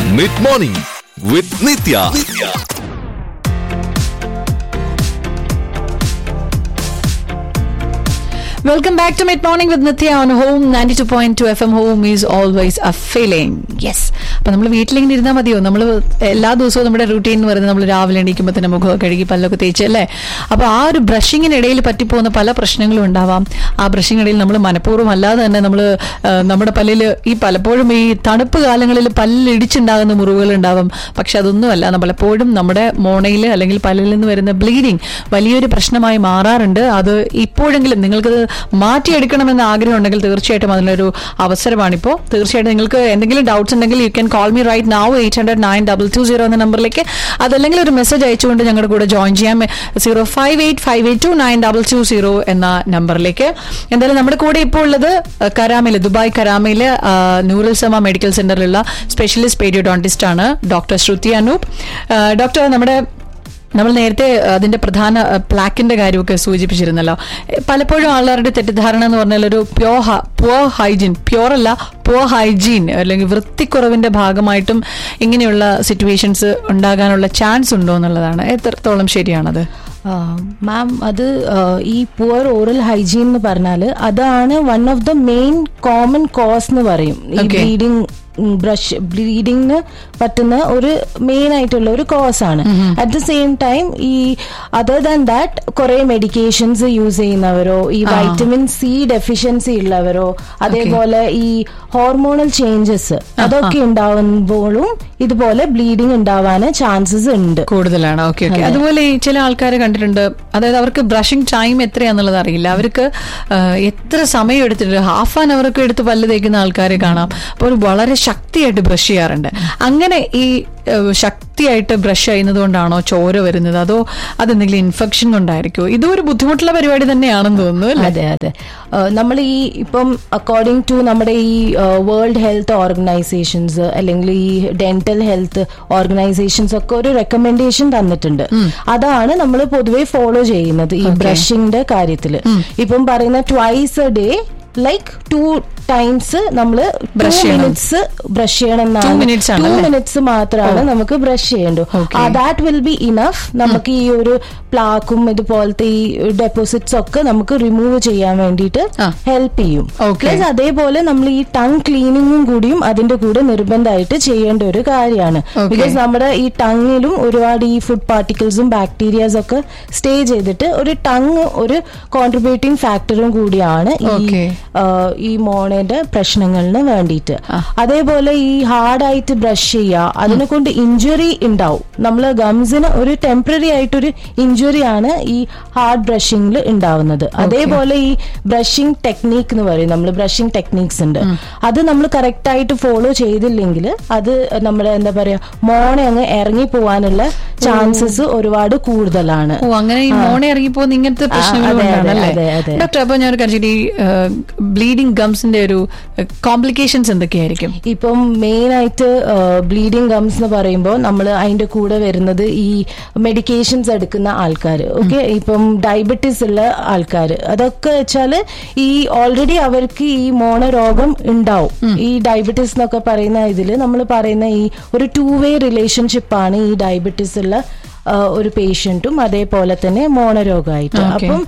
Mid morning with Nithya welcome back to mid morning with Nithya on home ninety two point two F M home is always a feeling yes അപ്പൊ നമ്മൾ വീട്ടിലിങ്ങനെ ഇരുന്നാൽ മതിയോ നമ്മൾ എല്ലാ ദിവസവും നമ്മുടെ റൂട്ടീൻ എന്ന് പറയുന്നത് നമ്മൾ രാവിലെ എണീക്കുമ്പോൾ തന്നെ മുഖമൊക്കെ കഴുകി പല്ലൊക്കെ തേച്ച് അല്ലേ അപ്പൊ ആ ഒരു ബ്രഷിങ്ങിനിടയിൽ പറ്റിപ്പോകുന്ന പല പ്രശ്നങ്ങളും ഉണ്ടാവാം ആ ബ്രഷിങ്ങിനിടയിൽ നമ്മൾ മനഃപൂർവ്വം അല്ലാതെ തന്നെ നമ്മൾ നമ്മുടെ പല്ലിൽ ഈ പലപ്പോഴും ഈ തണുപ്പ് കാലങ്ങളിൽ പല്ലിൽ ഇടിച്ചുണ്ടാകുന്ന മുറിവുകൾ ഉണ്ടാവും പക്ഷെ അതൊന്നുമല്ല നമ്മൾ എപ്പോഴും നമ്മുടെ മോണയിൽ അല്ലെങ്കിൽ പല്ലിൽ നിന്ന് വരുന്ന ബ്ലീഡിങ് വലിയൊരു പ്രശ്നമായി മാറാറുണ്ട് അത് ഇപ്പോഴെങ്കിലും നിങ്ങൾക്കത് മാറ്റിയെടുക്കണമെന്ന് ആഗ്രഹം ഉണ്ടെങ്കിൽ തീർച്ചയായിട്ടും അതിനൊരു അവസരമാണിപ്പോൾ തീർച്ചയായിട്ടും നിങ്ങൾക്ക് എന്തെങ്കിലും ഡൗട്ട്സ് ഉണ്ടെങ്കിൽ you can call me right now eight hundred nine double two zero എന്ന നമ്പറിലേക്ക് അതല്ലെങ്കിൽ ഒരു മെസ്സേജ് അയച്ചുകൊണ്ട് ഞങ്ങളുടെ കൂടെ ജോയിൻ ചെയ്യാം zero five eight five eight two nine double two zero എന്ന നമ്പറിലേക്ക് എന്തായാലും നമ്മുടെ കൂടെ ഇപ്പോൾ ഉള്ളത് കരാമയിൽ ദുബായ് കരാമയിൽ നൂറുൽ സമ മെഡിക്കൽ സെന്ററിലുള്ള സ്പെഷ്യലിസ്റ്റ് പേരിയോഡോണ്ടിസ്റ്റ് ആണ് ഡോക്ടർ ശ്രുതി അനൂപ് ഡോക്ടർ നമ്മുടെ നമ്മൾ നേരത്തെ അതിന്റെ പ്രധാന പ്ലാക്കിന്റെ കാര്യമൊക്കെ സൂചിപ്പിച്ചിരുന്നല്ലോ പലപ്പോഴും ആളുകളുടെ തെറ്റിദ്ധാരണ എന്ന് പറഞ്ഞാൽ ഒരു പ്യോർ പുവർ ഹൈജീൻ പ്യോർ അല്ല പുവർ ഹൈജീൻ അല്ലെങ്കിൽ വൃത്തിക്കുറവിന്റെ ഭാഗമായിട്ടും ഇങ്ങനെയുള്ള സിറ്റുവേഷൻസ് ഉണ്ടാകാനുള്ള ചാൻസ് ഉണ്ടോ എന്നുള്ളതാണ് എത്രത്തോളം ശരിയാണത് മാം അത് ഈ പുവർ ഓറൽ ഹൈജീൻ എന്ന് പറഞ്ഞാൽ അതാണ് one of the main common cause എന്ന് പറയും ഈ Okay. ബ്ലീഡിങ് ബ്രഷ് ബ്ലീഡിങ്ങിന് പറ്റുന്ന ഒരു മെയിൻ ആയിട്ടുള്ള ഒരു കോസ് ആണ് അറ്റ് ദ സെയിം ടൈം ഈ അതർ ദാൻ ദാറ്റ് കുറെ മെഡിക്കേഷൻസ് യൂസ് ചെയ്യുന്നവരോ ഈ വൈറ്റമിൻ സി ഡെഫിഷ്യൻസി ഉള്ളവരോ അതേപോലെ ഈ ഹോർമോണൽ ചേഞ്ചസ് അതൊക്കെ ഉണ്ടാവുമ്പോഴും ഇതുപോലെ ബ്ലീഡിങ് ഉണ്ടാവാൻ ചാൻസസ് ഉണ്ട് കൂടുതലാണ് ഓക്കെ ഓക്കെ അതുപോലെ ഈ ചില ആൾക്കാരെ കണ്ടിട്ടുണ്ട് അതായത് അവർക്ക് ബ്രഷിംഗ് ടൈം എത്രയാന്നുള്ളത് അറിയില്ല അവർക്ക് ആ, എത്ര സമയം എടുത്തിട്ട് ഹാഫ് ആൻ അവർക്ക് എടുത്ത് പല്ല് തേക്കുന്ന ആൾക്കാരെ കാണാം അപ്പോൾ വളരെ ശക്തിയായിട്ട് ബ്രഷ് ചെയ്യാറുണ്ട് അങ്ങനെ ഈ ആ, ശക്തിയായിട്ട് ബ്രഷ് ചെയ്യുന്നത് കൊണ്ടാണോ ചോര വരുന്നത് അതോ അതെന്തെങ്കിലും ഇൻഫെക്ഷൻ കൊണ്ടായിരിക്കുമോ ഇതും ഒരു ബുദ്ധിമുട്ടുള്ള പരിപാടി തന്നെയാണെന്ന് തോന്നുന്നു അല്ലേ അതെ അതെ നമ്മൾ ഈ ഇപ്പം അക്കോർഡിംഗ് ടു നമ്മുടെ ഈ വേൾഡ് ഹെൽത്ത് ഓർഗനൈസേഷൻസ് അല്ലെങ്കിൽ ഈ ഡെന്റൽ ഹെൽത്ത് ഓർഗനൈസേഷൻസ് ഒക്കെ ഒരു റെക്കമെൻഡേഷൻ തന്നിട്ടുണ്ട് അതാണ് നമ്മൾ പൊതുവെ ഫോളോ ചെയ്യുന്നത് ഈ ബ്രഷിന്റെ കാര്യത്തിൽ ഇപ്പം പറയുന്ന twice a day like two times നമ്മൾ Brush ചെയ്യണം. മിനിറ്റ്സ് ബ്രഷ് ചെയ്യണം Two minutes ആണ് ടു അല്ലേ? മിനിറ്റ്സ് മാത്രമാണ് നമുക്ക് ബ്രഷ് ചെയ്യേണ്ടു Okay. That will be enough നമുക്ക് ഈ ഒരു പ്ലാക്കും ഇതുപോലത്തെ ഈ ഡെപ്പോസിറ്റ്സ് ഒക്കെ നമുക്ക് റിമൂവ് ചെയ്യാൻ വേണ്ടിയിട്ട് ആ. ഹെൽപ്പ് ചെയ്യും Okay. പ്ലസ് അതേപോലെ നമ്മൾ ഈ ടങ് ക്ലീനിങ്ങും കൂടിയും അതിന്റെ കൂടെ നിർബന്ധമായിട്ട് ചെയ്യേണ്ട ഒരു കാര്യമാണ് Okay. ബിക്കോസ് നമ്മുടെ ഈ ടങ്ങിലും ഒരുപാട് ഈ ഫുഡ് പാർട്ടിക്കിൾസും ബാക്ടീരിയാസ് ഒക്കെ സ്റ്റേ ചെയ്തിട്ട് ഒരു ടങ് ഒരു കോൺട്രിബ്യൂട്ടിംഗ് ഫാക്ടറും കൂടിയാണ് ഈ Okay. ആ, ഈ മോണയുടെ പ്രശ്നങ്ങളിന് വേണ്ടിയിട്ട് അതേപോലെ ഈ ഹാർഡായിട്ട് ബ്രഷ് ചെയ്യുക അതിനെ കൊണ്ട് ഇഞ്ചുറി ഉണ്ടാവും നമ്മൾ ഗംസിന് ഒരു ടെമ്പററി ആയിട്ടൊരു ഇഞ്ചുറി ആണ് ഈ ഹാർഡ് ബ്രഷിങ്ങിൽ ഉണ്ടാവുന്നത് അതേപോലെ ഈ ബ്രഷിംഗ് ടെക്നീക്ക് എന്ന് പറയും നമ്മൾ ബ്രഷിംഗ് ടെക്നീക്സ് ഉണ്ട് അത് നമ്മൾ കറക്റ്റ് ആയിട്ട് ഫോളോ ചെയ്തില്ലെങ്കിൽ അത് നമ്മുടെ എന്താ പറയാ മോണെ അങ്ങ് ഇറങ്ങി പോവാനുള്ള ചാൻസസ് ഒരുപാട് കൂടുതലാണ് ഓ അങ്ങനെ ഈ മോണ ഇറങ്ങിപ്പോകുന്ന ഇങ്ങനത്തെ പ്രശ്നങ്ങൾ അതെ, അതെ, കൊണ്ടാണല്ലേ അതെ, അതെ. ഡോക്ടർ അപ്പൊ ഞാൻ കാണിച്ചിട്ട് ഈ ബ്ലീഡിംഗ് ഗംസിന്റെ ഒരു കോംപ്ലിക്കേഷൻസ് എന്തൊക്കെയായിരിക്കും ഇപ്പം മെയിൻ ആയിട്ട് ബ്ലീഡിങ് ഗംസ് എന്ന് പറയുമ്പോൾ നമ്മൾ അതിന്റെ കൂടെ വരുന്നത് ഈ മെഡിക്കേഷൻസ് എടുക്കുന്ന ആൾക്കാർ ഓക്കെ ഇപ്പം ഡയബറ്റീസ് ഉള്ള ആൾക്കാർ അതൊക്കെ വെച്ചാൽ ഈ ഓൾറെഡി അവർക്ക് ഈ മോണരോഗം ഉണ്ടാവും ഈ ഡയബറ്റീസ് എന്നൊക്കെ പറയുന്ന ഇതിൽ നമ്മൾ പറയുന്ന ഈ ഒരു ടു വേ റിലേഷൻഷിപ്പ് ആണ് ഈ ഡയബറ്റീസ് ഉള്ള ആ, ഒരു പേഷ്യന്റും അതേപോലെ തന്നെ മോണരോഗമായിട്ട് Okay. അപ്പം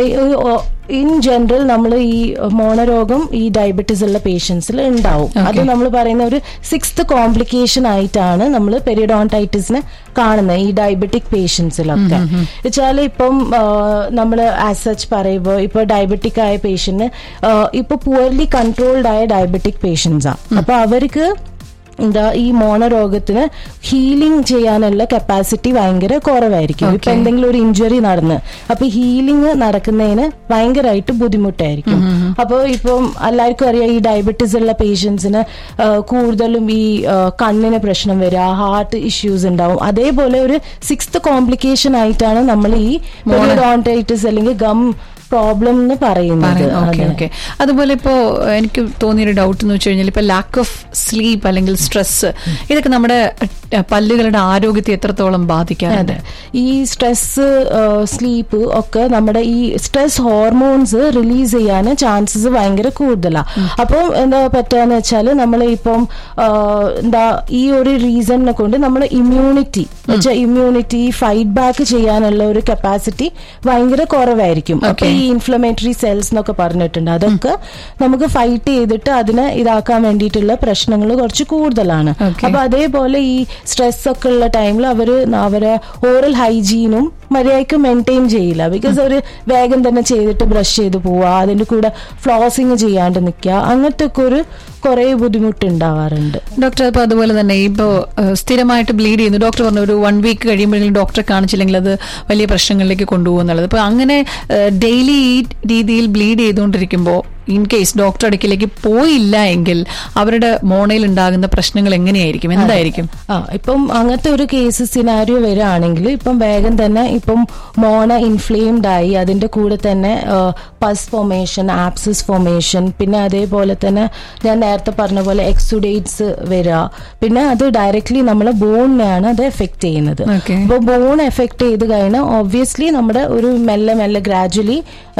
ഇൻ ജനറൽ നമ്മൾ ഈ മോണരോഗം ഈ ഡയബറ്റീസ് ഉള്ള പേഷ്യൻസിൽ ഉണ്ടാവും അത് നമ്മൾ പറയുന്ന ഒരു സിക്സ്ത് കോംപ്ലിക്കേഷൻ ആയിട്ടാണ് നമ്മൾ പെരിഡോണ്ടൈറ്റിസിനെ കാണുന്നത് ഈ ഡയബറ്റിക് പേഷ്യൻസിലൊക്കെ വെച്ചാൽ ഇപ്പം നമ്മൾ ആസ് സച്ച് പറയുമ്പോൾ ഇപ്പൊ ഡയബറ്റിക് ആയ പേഷ്യന്റ് ഇപ്പൊ പുവർലി കൺട്രോൾഡ് ആയ ഡയബറ്റിക് പേഷ്യൻസാ അപ്പൊ അവർക്ക് എന്താ ഈ മോണരോഗത്തിന് ഹീലിംഗ് ചെയ്യാനുള്ള കപ്പാസിറ്റി ഭയങ്കര കുറവായിരിക്കും ഇപ്പൊ എന്തെങ്കിലും ഒരു ഇഞ്ചുറി നടന്ന് അപ്പൊ ഹീലിംഗ് നടക്കുന്നതിന് ഭയങ്കരമായിട്ട് ബുദ്ധിമുട്ടായിരിക്കും അപ്പോൾ ഇപ്പം എല്ലാവർക്കും അറിയാം ഈ ഡയബറ്റീസ് ഉള്ള പേഷ്യൻസിന് കൂടുതലും ഈ ആ, കണ്ണിന് പ്രശ്നം വരിക ഹാർട്ട് ഇഷ്യൂസ് ഉണ്ടാവും അതേപോലെ ഒരു സിക്സ്ത് കോംപ്ലിക്കേഷൻ ആയിട്ടാണ് നമ്മൾ ഈ പെരിഡോണ്ടൈറ്റിസ് അല്ലെങ്കിൽ ഗം പ്രോബ്ലം എന്ന് പറയുന്നത് ഓക്കെ അതെ. ഓക്കെ അതുപോലെ ഇപ്പോ ഏഹ്, എനിക്ക് തോന്നിയൊരു ഡൗട്ട് എന്ന് വെച്ച് കഴിഞ്ഞാൽ ഇപ്പൊ ലാക്ക് ഓഫ് സ്ലീപ്പ് അല്ലെങ്കിൽ സ്ട്രെസ് ഇതൊക്കെ നമ്മുടെ ഏഹ്, പല്ലുകളുടെ ആരോഗ്യത്തെ എത്രത്തോളം ബാധിക്കാറുണ്ട് അതെ ഈ സ്ട്രെസ് സ്ലീപ്പ് ഒക്കെ നമ്മുടെ ഈ സ്ട്രെസ് ഹോർമോൺസ് റിലീസ് ചെയ്യാൻ ചാൻസസ് ഭയങ്കര കൂടുതലാണ് അപ്പം എന്താ പറ്റുകയെന്ന് വെച്ചാൽ നമ്മൾ ഇപ്പം ആ, എന്താ ഈ ഒരു റീസണിനെ കൊണ്ട് നമ്മുടെ ഇമ്മ്യൂണിറ്റി വെച്ചാൽ ഇമ്മ്യൂണിറ്റി ഫൈറ്റ് ബാക്ക് ചെയ്യാനുള്ള ഒരു കപ്പാസിറ്റി ഭയങ്കര കുറവായിരിക്കും അപ്പൊ Okay. ഈ ഇൻഫ്ലമേറ്ററി സെൽസ് എന്നൊക്കെ പറഞ്ഞിട്ടുണ്ട് അതൊക്കെ നമുക്ക് ഫൈറ്റ് ചെയ്തിട്ട് അതിനെ ഇതാക്കാൻ വേണ്ടിയിട്ടുള്ള പ്രശ്നങ്ങൾ കുറച്ച് കൂടുതലാണ് Okay. അപ്പൊ അതേപോലെ ഈ സ്ട്രെസ് ഒക്കെ ഉള്ള ടൈമിൽ അവര് അവരെ ഓറൽ ഹൈജീനും മര്യാദയ്ക്ക് മെയിൻറ്റെയിൻ ചെയ്യില്ല ബിക്കോസ് അവര് വേഗം തന്നെ ചെയ്തിട്ട് ബ്രഷ് ചെയ്ത് പോവുക അതിന്റെ കൂടെ ഫ്ലോസിങ് ചെയ്യാണ്ട് നിൽക്കുക അങ്ങനത്തെ ഒക്കെ ഒരു കുറെ ബുദ്ധിമുട്ടുണ്ടാവാറുണ്ട് ഡോക്ടർ അപ്പൊ അതുപോലെ തന്നെ ഇപ്പോ ഏഹ്, സ്ഥിരമായിട്ട് ബ്ലീഡ് ചെയ്യുന്നു ഡോക്ടർ പറഞ്ഞു ഒരു വൺ വീക്ക് കഴിയുമ്പോഴെങ്കിലും ഡോക്ടറെ കാണിച്ചില്ലെങ്കിൽ അത് വലിയ പ്രശ്നങ്ങളിലേക്ക് കൊണ്ടുപോകുന്നുള്ളത് അപ്പൊ അങ്ങനെ ഡെയിലി ഈ രീതിയിൽ ബ്ലീഡ് ചെയ്തുകൊണ്ടിരിക്കുമ്പോൾ ഇൻ കേസ് ഡോക്ടർ അടുക്കിലേക്ക് പോയില്ല എങ്കിൽ അവരുടെ മോണയിൽ ഉണ്ടാകുന്ന പ്രശ്നങ്ങൾ എങ്ങനെയായിരിക്കും എന്തായിരിക്കും ആ ഇപ്പം അങ്ങനത്തെ ഒരു കേസ് സിനാരിയോ വരികയാണെങ്കിൽ ഇപ്പം വേഗം തന്നെ ഇപ്പം മോണ ഇൻഫ്ലെയിംഡ് ആയി അതിന്റെ കൂടെ തന്നെ പസ് ഫോമേഷൻ ആപ്സിസ് ഫോമേഷൻ പിന്നെ അതേപോലെ തന്നെ ഞാൻ നേരത്തെ പറഞ്ഞ പോലെ എക്സുഡേറ്റ്സ് വരിക പിന്നെ അത് ഡയറക്ട്ലി നമ്മളെ ബോണിനെയാണ് അത് എഫക്ട് ചെയ്യുന്നത് Okay. അപ്പോൾ ബോൺ എഫക്ട് ചെയ്ത് കഴിഞ്ഞാൽ ഒബ്വിയസ്ലി നമ്മുടെ ഒരു മെല്ലെ മെല്ലെ ഗ്രാജുവലി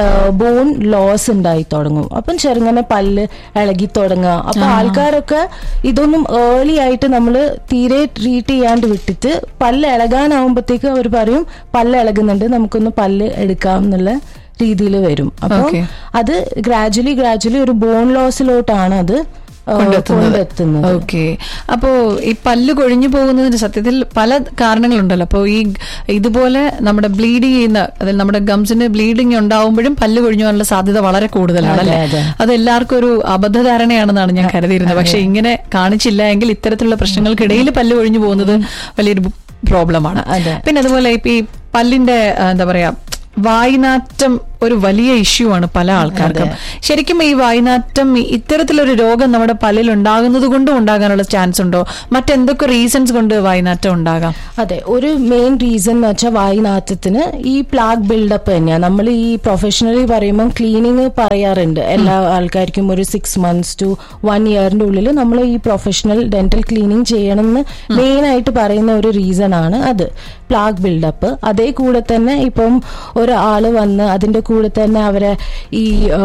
ബോൺ ലോസ് ഉണ്ടായി തുടങ്ങും അപ്പം ചെറുങ്ങനെ പല്ല് ഇളകി തുടങ്ങുക അപ്പൊ ആൾക്കാരൊക്കെ ഇതൊന്നും ഏർലി ആയിട്ട് നമ്മൾ തീരെ ട്രീറ്റ് ചെയ്യാണ്ട് വിട്ടിട്ട് പല്ല് ഇളകാനാവുമ്പത്തേക്ക് അവർ പറയും പല്ല് ഇളകുന്നുണ്ട് നമുക്കൊന്ന് പല്ല് എടുക്കാം എന്നുള്ള രീതിയിൽ വരും അപ്പം Okay. അത് ഗ്രാജുവലി ഗ്രാജുവലി ഒരു ബോൺ ലോസിലോട്ടാണ് അത് ആ, കൊണ്ടെത്തുന്നത് ഓക്കെ അപ്പോ ഈ പല്ല് കൊഴിഞ്ഞു പോകുന്നതിന് സത്യത്തിൽ പല കാരണങ്ങളുണ്ടല്ലോ അപ്പോൾ ഈ ഇതുപോലെ നമ്മുടെ ബ്ലീഡ് ചെയ്യുന്ന അതായത് നമ്മുടെ ഗംസിന് ബ്ലീഡിങ് ഉണ്ടാവുമ്പോഴും പല്ല് കൊഴിഞ്ഞു പോകാനുള്ള സാധ്യത വളരെ കൂടുതലാണ് അല്ലേ അതെ, അതെ. അത് എല്ലാവർക്കും ഒരു അബദ്ധധാരണയാണെന്നാണ് ഞാൻ കരുതിയിരുന്നത് പക്ഷെ ഇങ്ങനെ കാണിച്ചില്ല എങ്കിൽ ഇത്തരത്തിലുള്ള പ്രശ്നങ്ങൾക്കിടയിൽ പല്ല് കൊഴിഞ്ഞു പോകുന്നത് വലിയൊരു പ്രോബ്ലമാണ് അതെ. പിന്നെ അതുപോലെ ഇപ്പൊ ഈ പല്ലിന്റെ ആ, എന്താ പറയാ വായ്നാറ്റം ഒരു വലിയ ഇഷ്യൂ ആണ് പല ആൾക്കാർക്കും ശരിക്കും ഈ വായ്നാറ്റം ഈ ഇത്തരത്തിലൊരു രോഗം നമ്മുടെ പല്ലിൽ ഉണ്ടാകുന്നത് കൊണ്ടും ഉണ്ടാകാനുള്ള ചാൻസ് ഉണ്ടോ മറ്റെന്തൊക്കെ റീസൺസ് കൊണ്ട് വായ്നാറ്റം ഉണ്ടാകാം അതെ ഒരു മെയിൻ റീസൺ എന്ന് വെച്ചാൽ വായുനാറ്റത്തിന് ഈ പ്ലാഗ് ബിൽഡപ്പ് തന്നെയാണ് നമ്മൾ ഈ പ്രൊഫഷണലി പറയുമ്പോൾ ക്ലീനിങ് പറയാറുണ്ട് എല്ലാ ആൾക്കാർക്കും ഒരു സിക്സ് മന്ത്സ് ടു വൺ ഇയറിന്റെ ഉള്ളിൽ നമ്മൾ ഈ പ്രൊഫഷണൽ ഡെന്റൽ ക്ലീനിങ് ചെയ്യണം എന്ന് മെയിൻ ആയിട്ട് പറയുന്ന ഒരു റീസൺ ആണ് അത് പ്ലാഗ് ബിൽഡപ്പ് അതേ കൂടെ തന്നെ ഇപ്പം ഒരാള് വന്ന് അതിന്റെ കൂടെ തന്നെ അവരെ ഈ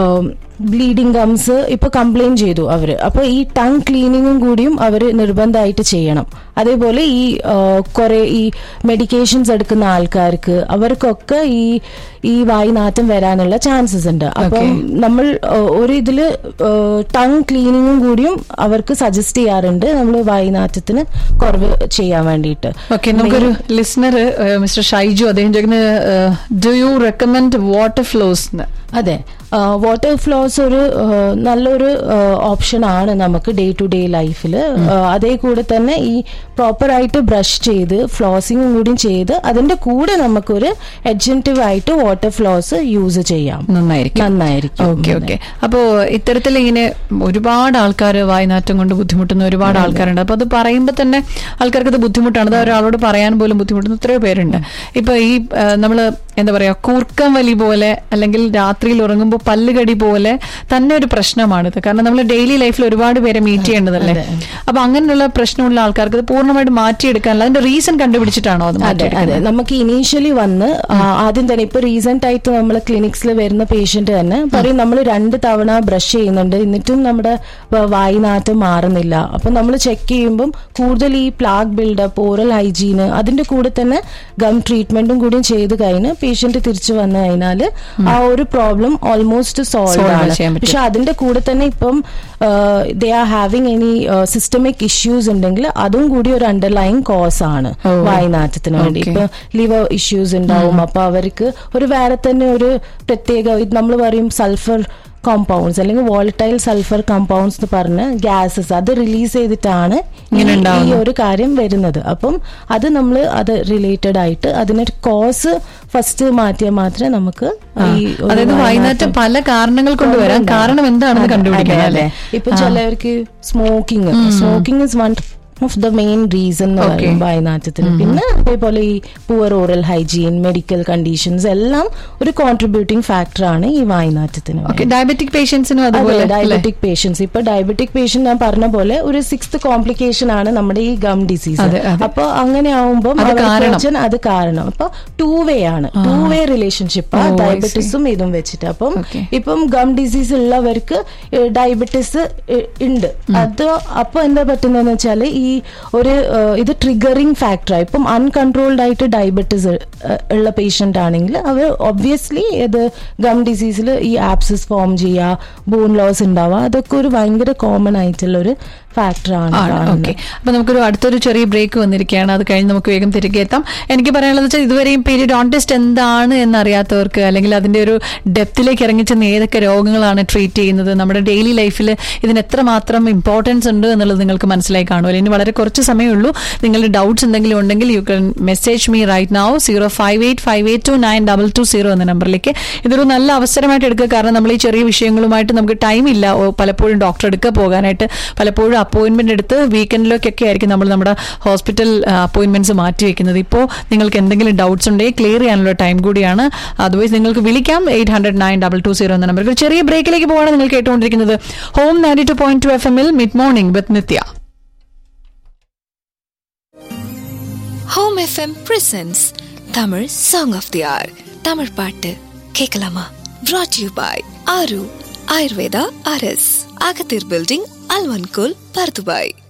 ബ്ലീഡിങ് ഗംസ് ഇപ്പൊ കംപ്ലൈന്റ് ചെയ്തു അവര് അപ്പൊ ഈ ടങ് ക്ലീനിങ്ങും കൂടിയും അവര് നിർബന്ധമായിട്ട് ചെയ്യണം അതേപോലെ ഈ കുറെ ഈ മെഡിക്കേഷൻസ് എടുക്കുന്ന ആൾക്കാർക്ക് അവർക്കൊക്കെ ഈ ഈ വായുനാറ്റം വരാനുള്ള ചാൻസസ് ഉണ്ട് അപ്പം നമ്മൾ ആ, ഒരു ഇതില് ടങ് ക്ലീനിങ്ങും കൂടിയും അവർക്ക് സജസ്റ്റ് ചെയ്യാറുണ്ട് നമ്മൾ വായുനാറ്റത്തിന് കുറവ് ചെയ്യാൻ വേണ്ടിയിട്ട് ഓക്കെ നമുക്കൊരു ലിസണർ മിസ്റ്റർ ഷൈജു അദ്ദേഹം ചോദിക്കുന്നത് do you recommend water floss അതെ വാട്ടർ ഫ്ലോസ് ഒരു ആ, നല്ലൊരു ഓപ്ഷൻ ആണ് നമുക്ക് ഡേ ടു ഡേ ലൈഫിൽ അതേ കൂടെ തന്നെ ഈ പ്രോപ്പർ ആയിട്ട് ബ്രഷ് ചെയ്ത് ഫ്ലോസിങ്ങും കൂടി ചെയ്ത് അതിന്റെ കൂടെ നമുക്കൊരു എഡ്ജന്റീവ് ആയിട്ട് വാട്ടർ ഫ്ലോസ് യൂസ് ചെയ്യാം നന്നായിരിക്കും നന്നായിരിക്കും ഓക്കെ ഓക്കെ അപ്പോ ഇത്തരത്തിൽ ഇങ്ങനെ ഒരുപാട് ആൾക്കാർ വായനാറ്റം കൊണ്ട് ബുദ്ധിമുട്ടുന്ന ഒരുപാട് ആൾക്കാരുണ്ട് അപ്പൊ അത് പറയുമ്പോൾ തന്നെ ആൾക്കാർക്ക് അത് ബുദ്ധിമുട്ടാണ് അത് ഒരാളോട് പറയാൻ പോലും ബുദ്ധിമുട്ടുന്ന എത്രയോ പേരുണ്ട് ഇപ്പൊ ഈ ആ, നമ്മള് എന്താ പറയാ കൂർക്കം വലി പോലെ അല്ലെങ്കിൽ രാത്രിയിൽ ഉറങ്ങുമ്പോൾ പല്ലുകടി പോലെ തന്നെ ഒരു പ്രശ്നമാണിത് കാരണം നമ്മൾ ഡെയിലി ലൈഫിൽ ഒരുപാട് പേരെ മീറ്റ് ചെയ്യേണ്ടതല്ലേ അപ്പൊ അങ്ങനെയുള്ള പ്രശ്നമുള്ള ആൾക്കാർക്ക് അത് പൂർണ്ണമായിട്ട് മാറ്റിയെടുക്കാനുള്ള അതിന്റെ റീസൺ കണ്ടുപിടിച്ചിട്ടാണോ അത് അതെ മാറ്റിയെടുക്കുന്നത് അതെ നമുക്ക് ഇനീഷ്യലി വന്ന് ആ, ആദ്യം തന്നെ ഇപ്പൊ റീസെന്റ് ആയിട്ട് നമ്മൾ ക്ലിനിക്സിൽ വരുന്ന പേഷ്യന്റ് തന്നെ പറയും നമ്മൾ രണ്ട് തവണ ബ്രഷ് ചെയ്യുന്നുണ്ട് എന്നിട്ടും നമ്മുടെ വ- വായുനാറ്റം മാറുന്നില്ല അപ്പൊ നമ്മൾ ചെക്ക് ചെയ്യുമ്പം കൂടുതൽ ഈ പ്ലാഗ് ബിൽഡപ്പ് ഓറൽ ഹൈജീന് അതിന്റെ കൂടെ തന്നെ ഗം ട്രീറ്റ്മെന്റും കൂടി ചെയ്ത് കഴിഞ്ഞ് പേഷ്യന്റ് തിരിച്ചു വന്നു കഴിഞ്ഞാൽ ആ ഒരു പ്രോബ്ലം ഓൾമോസ്റ്റ് സോൾവ് Solve ആണ് ചെയ്യാൻ പറ്റും. പക്ഷെ അതിന്റെ കൂടെ തന്നെ ഇപ്പം they are having any systemic issues ഉണ്ടെങ്കിൽ അതും കൂടി ഒരു അണ്ടർലൈൻ കോസ് ആണ് ഓ. വായുനാറ്റത്തിന് വേണ്ടി Okay. ഇപ്പൊ ലിവർ ഇഷ്യൂസ് ഉണ്ടാവും അപ്പൊ അവർക്ക് ഒരു വേറെ തന്നെ ഒരു പ്രത്യേക നമ്മൾ പറയും സൾഫർ കോമ്പൗണ്ട്സ് അല്ലെങ്കിൽ വോളറ്റൈൽ സൾഫർ കോമ്പൗണ്ട്സ് എന്ന് പറഞ്ഞ ഗ്യാസസ് അത് റിലീസ് ചെയ്തിട്ടാണ് ഇങ്ങനെ ഈ- ഈ ഉണ്ടാവുന്നത്. ഒരു കാര്യം വരുന്നത് അപ്പം അത് നമ്മൾ അത് റിലേറ്റഡ് ആയിട്ട് അതിനൊരു കോസ് ഫസ്റ്റ് മാറ്റിയാൽ മാത്രമേ നമുക്ക് ഈ ഒരു അതായത് വൈകുന്നേരം പല കാരണങ്ങൾ കൊണ്ട് വരാം കാരണം എന്താണെന്ന് അതെ, കണ്ടുപിടിക്കണം അതെ, അല്ലേ അതെ. ഇപ്പൊ ചിലവർക്ക് smoking smoking is one of the main reason എന്ന് Okay. പറയും വായനാറ്റത്തിന് പിന്നെ അതേപോലെ ഈ poor oral hygiene medical conditions എല്ലാം ഒരു കോൺട്രിബ്യൂട്ടിംഗ് ഫാക്ടറാണ് ഈ വായനാറ്റത്തിന് ഓക്കെ ഡയബറ്റിക് പേഷ്യൻസിനും അതുപോലെ അല്ലേ? ഡയബറ്റിക് പേഷ്യൻസ് ഇപ്പൊ ഡയബറ്റിക് പേഷ്യന്റ് ഞാൻ പറഞ്ഞ പോലെ ഒരു സിക്സ്ത് കോംപ്ലിക്കേഷൻ ആണ് നമ്മുടെ ഈ ഗം ഡിസീസ് അതെ, അതെ. അപ്പൊ അങ്ങനെ ആവുമ്പോൾ അത് കാരണം. അത് കാരണം അപ്പൊ ടൂ വേ ആണ് two way relationship Oh, I see. ഡയബറ്റിസും ഇതും വെച്ചിട്ട് അപ്പം Okay. ഇപ്പം ഗം ഡിസീസ് ഉള്ളവർക്ക് ഡയബറ്റിസ് ഉണ്ട് അത് അപ്പൊ എന്താ പറ്റുന്നതെന്ന് വെച്ചാൽ ഈ ഒരു ഏഹ്, ഇത് ട്രിഗറിങ് ഫാക്ടറാണ് ഇപ്പം അൺകൺട്രോൾഡ് ആയിട്ട് ഡയബറ്റിസ് ഉള്ള പേഷ്യന്റ് ആണെങ്കിൽ അവർ ഒബ്വിയസ്ലി ഇത് ഗം ഡിസീസിൽ ഈ ആപ്സസ് ഫോം ചെയ്യുക ബോൺ ലോസ് ഉണ്ടാവുക അതൊക്കെ ഒരു ഭയങ്കര കോമൺ ആയിട്ടുള്ള ഒരു ഫാക്ടറാണ് ആണ് ഓക്കെ അപ്പൊ നമുക്കൊരു അടുത്തൊരു ചെറിയ ബ്രേക്ക് വന്നിരിക്കുകയാണ് അത് കഴിഞ്ഞ് നമുക്ക് വേഗം തിരികെ എത്താം എനിക്ക് പറയാനുള്ളത് വെച്ചാൽ ഇതുവരെയും പീരിയോഡോണ്ടിസ്റ്റ് എന്താണ് എന്നറിയാത്തവർക്ക് അല്ലെങ്കിൽ അതിന്റെ ഒരു ഡെപ്തിലേക്ക് ഇറങ്ങിച്ചെന്ന് ഏതൊക്കെ രോഗങ്ങളാണ് ട്രീറ്റ് ചെയ്യുന്നത് നമ്മുടെ ഡെയിലി ലൈഫിൽ ഇതിന് എത്രമാത്രം ഇമ്പോർട്ടൻസ് ഉണ്ട് എന്നുള്ളത് നിങ്ങൾക്ക് മനസ്സിലായി കാണുമല്ലോ ഇനി വളരെ കുറച്ച് സമയമുള്ളൂ നിങ്ങളുടെ ഡൗട്ട്സ് എന്തെങ്കിലും ഉണ്ടെങ്കിൽ you can message me right now zero five eight five eight two nine double two zero എന്ന നമ്പറിലേക്ക് ഇതൊരു നല്ല അവസരമായിട്ട് എടുക്കുക കാരണം നമ്മൾ ഈ ചെറിയ വിഷയങ്ങളുമായിട്ട് നമുക്ക് ടൈം ഇല്ല ഓ, പലപ്പോഴും ഡോക്ടർ എടുക്കുക പോകാനായിട്ട് പലപ്പോഴും അപ്പോയിന്റ്മെന്റ് എടുത്ത് വീക്കെൻഡിലൊക്കെ ആയിരിക്കും നമ്മൾ നമ്മുടെ ഹോസ്പിറ്റൽ അപ്പോയിന്റ്മെന്റ്സ് മാറ്റി വെക്കുന്നത് ഇപ്പോൾ നിങ്ങൾക്ക് എന്തെങ്കിലും ഡൗട്ട്സ് ഉണ്ടെങ്കിൽ ക്ലിയർ ചെയ്യാനുള്ള ടൈം കൂടിയാണ് അതർവൈസ് നിങ്ങൾക്ക് വിളിക്കാം eight hundred nine double two zero എന്ന നമ്പർ ഒരു ചെറിയ ബ്രേക്കിലേക്ക് പോവാണ് നിങ്ങൾ കേട്ടുകൊണ്ടിരിക്കുന്നത് home ninety two point two F എമ്മിൽ mid morning with Nithya home FM presents Tamil song of the hour Tamil பாட்டு கேட்கலாமா brought யூ பாய் ஆரு ஆயுர்வேதா அரஸ் அகத்தீர் பில்டிங் அல்வன்கோல் பர்துபாய்